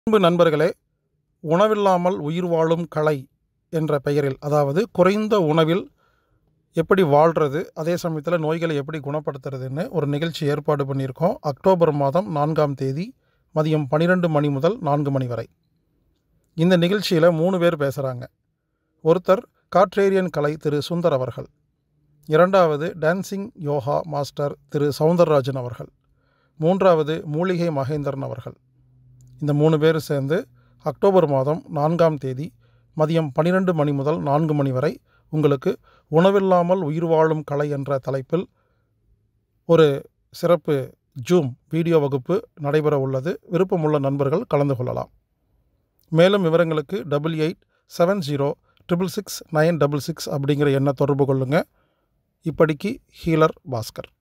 அன்பு நண்பர்களே உணவில்லாமல் உயிர் வாழும் கலை என்ற பெயரில் அதாவது குறைந்த உணவில் எப்படி வாழ்கிறது அதே சமயத்தில் நோய்களை எப்படி குணப்படுத்துறதுன்னு ஒரு நிகழ்ச்சி ஏற்பாடு பண்ணியிருக்கோம் அக்டோபர் மாதம் நான்காம் தேதி மதியம் பன்னிரெண்டு மணி முதல் நான்கு மணி வரை இந்த நிகழ்ச்சியில் மூணு பேர் பேசுகிறாங்க ஒருத்தர் காட்ரேரியன் கலை திரு சுந்தர் அவர்கள் இரண்டாவது டான்சிங் யோகா மாஸ்டர் திரு சவுந்தரராஜன் அவர்கள் மூன்றாவது மூலிகை மகேந்திரன் அவர்கள் இந்த மூணு பேர் சேர்ந்து அக்டோபர் மாதம் நான்காம் தேதி மதியம் பன்னிரெண்டு மணி முதல் நான்கு மணி வரை உங்களுக்கு உணவில்லாமல் உயிர் வாழும் கலை என்ற தலைப்பில் ஒரு சிறப்பு ஜூம் வீடியோ வகுப்பு நடைபெற உள்ளது விருப்பமுள்ள நண்பர்கள் கலந்து கொள்ளலாம் மேலும் விவரங்களுக்கு double eight seven zero triple six nine double six அப்படிங்கிற எண்ணை தொடர்பு கொள்ளுங்கள் இப்படிக்கு ஹீலர் பாஸ்கர்